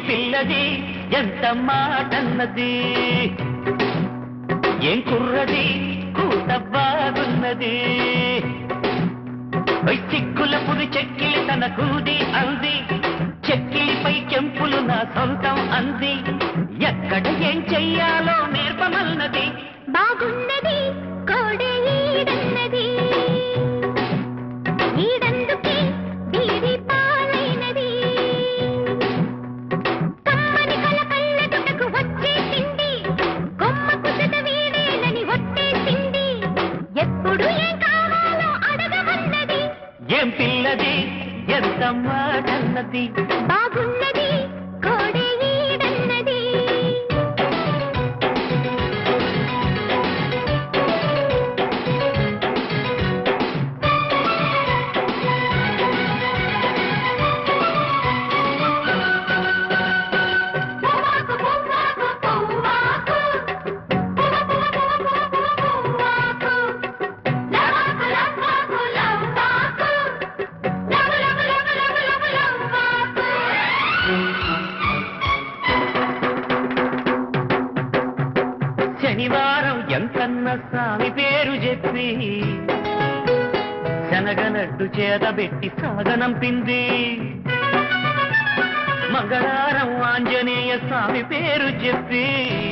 పిల్లది ఎంత మాటన్నది ఏం కుర్రది కూత బాగున్నది ఓయ్ చిక్కుల పురి చెక్కిలి తన కూది అంది చెక్కిలిపై చెంపులు నా సొంతం అంది ఎక్కడ ఏం చెయ్యాలో నేర్పమన్నది బాగున్నది కోడే ఈడన్నది ఈడందుకే బీడి పాలైనది కమ్మని కల కళ్ళదుటకు వచ్చేసింది కొమ్మ కుసట వీడేలని వచ్చేసింది ఎప్పుడు ఏం కావాలో అడగమన్నది ఏం పిల్లది ఎంత మాటన్నది బాగున్నది కోడే ఈడన్నది పువ్వాకు పువ్వాకు పువ్వాకు పువ్వాకు లవ్వాకు లవ్వాకు లవ్వాకు love love love love love లవ్వాకు శనివారం ఎంతన్న స్వామి పేరు చెప్పి శనగలడ్డు చేతబెట్టి సాగనంపింది మంగళవారం ఆంజనేయ స్వామి పేరు చెప్పి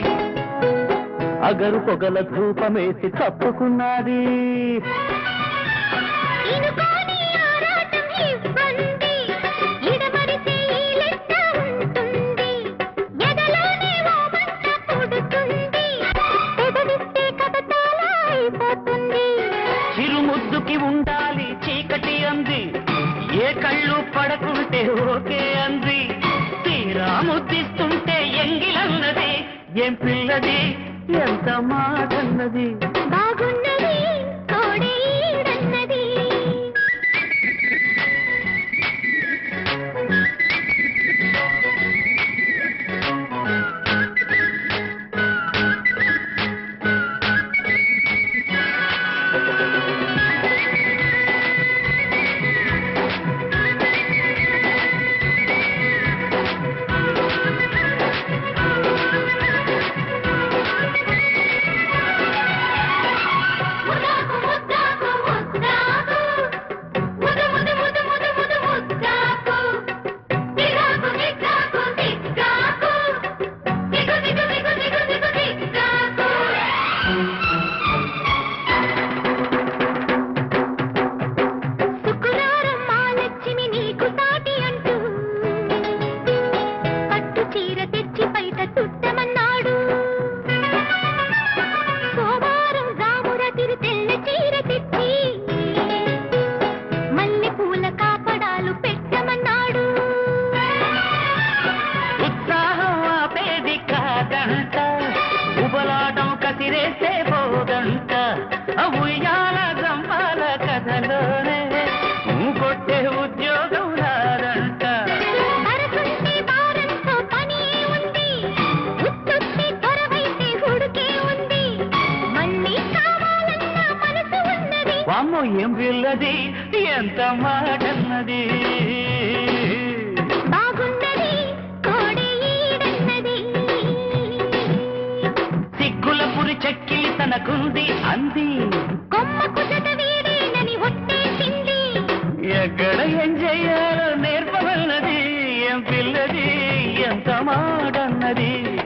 అగరు పొగల ధూపమేసి తప్పుకున్నది ఇనుకోని ఆరాటం ఇవ్వండి ఇడమరిసే ఈ లెక్క ఉంటుంది ఎదలోనే ఓ మంట పుడుతుంది పెదవిస్తే కథతాల అయిపోతుంది చిరుముద్దుకి ఉండాలి చీకటి అంది ఏ కళ్ళు పడకుంటే ఓకే అంది తీరా ముద్దిస్తుంటే ఎంగిలన్నది ఏం పిల్లది ఎంత మాటన్నది బాగున్నది కోడే ఈడన్నది ముద్దాకు ముద్దాకు ముద్దాకు ముద్దు ముద్దు ముద్దు ముద్దు ముద్దు ముద్దాకు దిగాకు దిగాకు దిగాకు దిగు దిగు దిగు దిగు దిగు దిగాకు శుక్రవారం మా లక్ష్మి నీకు సాటి అంటూ పట్టు చీర తెచ్చి బయట చుట్టమన్నాడు సోమవారం రామురతిరి తెల్ల చీర తెచ్చి మల్లె పూల కాపడాలు పెట్టమన్నాడు ఉత్సాహం ఆపేది కాదంట ఉబలాటం కసిరేసే పోదంట ఉయ్యాల గంపాల కథలోనే కొట్టే ఉద్యోగం రాదంట మరకుంటే భారంతో పని ఉంది ఉత్తుత్తి త్వరవైతే హుడుకే ఉంది మళ్ళీ కావాలన్న మనసు ఉన్నది వామ్మో ఏం పిల్లది ఎంత మాటన్నది బాగున్నది కోడే ఈడన్నది సిగ్గుల పురి చెక్కిలి తనకుంది అంది కొమ్మ కుసట వీడేనని ఒట్టేసింది ఎక్కడ ఏం చెయ్యాలో నేర్పవన్నది ఏం పిల్లది ఎంత మాటన్నది